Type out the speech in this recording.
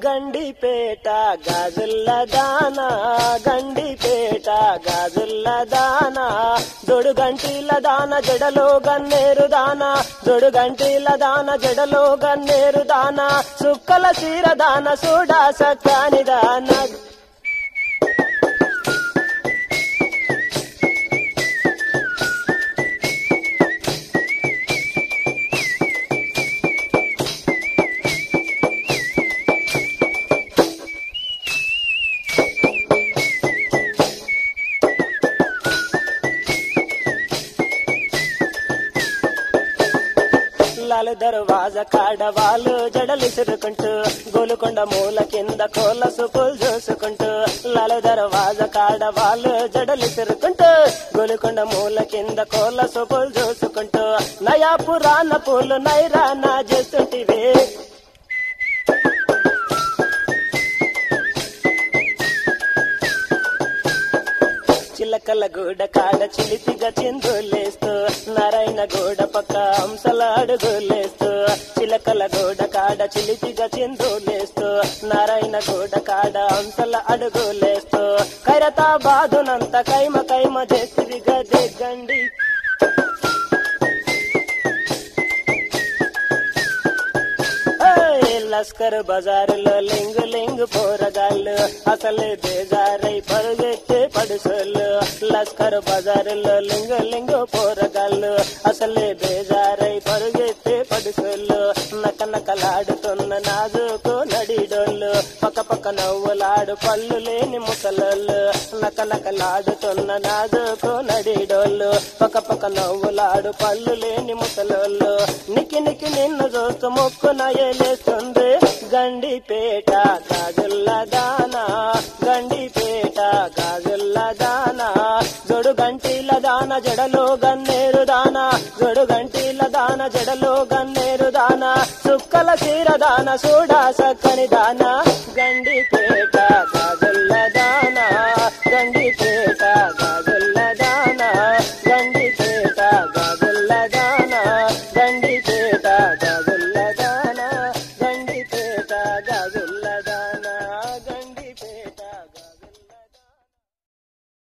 గండిపేట గాజుల్ల దానా గండిపేట గాజుల్ల దానా దొడు గంటీల దాన జడలో గన్నేరు దానా దొడు గంటీల దాన జడలో గన్నేరు దానా సుక్కల చీర దాన సూడా సక్కాని దాన లాలు దర్వాజ కాడ వాళ్ళు జడలిసురుకుంటూ గోలుకొండ మూల కింద కోళ్ళ సుపులు చూసుకుంటూ లాలు దర్వాజ కాడ వాళ్ళు జడలిసురుకుంటూ గోలుకొండ మూల కింద కోళ్ళ సుపులు చూసుకుంటూ నయా పురాణ పూలు నైరానా చేస్తుంటివి చిలకల గూడ కాడ చిలిపిగా చిందులేస్తూ నారాయణ గూడ పక్క హంసల అడుగులేస్తూ చిలకల గూడ కాడ చిలిపిగా చిందులేస్తూ నారాయణ గూడ కాడ హంసల అడుగులేస్తూ కైరతా బాదునంత కైమ కైమ చేసిరి గదే గండి ఏయ్, లస్కర్ బజారులో లింగు లింగు పోరగాళ్ళు అసలే బేజారై పరుగెత్తే పడుసోళ్ళు లస్కర్ బజారులో లింగు లింగు పోరగాళ్ళు అసలే బేజారై పరుగెత్తే పడుసోళ్ళు నక నకలాడుతున్న నాజుకు నడిడోళ్ళు పక్క పక్క నవ్వులాడు పళ్ళు లేని ముసలోళ్ళు నక నకలాడుతున్న నాజుకు నడిడోళ్ళు పక్క పక్క నవ్వులాడు పళ్ళు లేని ముసలోళ్ళు నికి నికి నిన్ను చూస్తూ మొక్కున ఏలేస్తుంది గండిపేట గాజుల్ల దానా గండిపేట గాజుల్ల దానా జొడు గంటీల దాన జడలో గన్నేరు దానా జొడు గంటీల దాన జడలో గన్నేరు దానా సుక్కల చీర దాన సూడా సక్కని దానా గండిపేట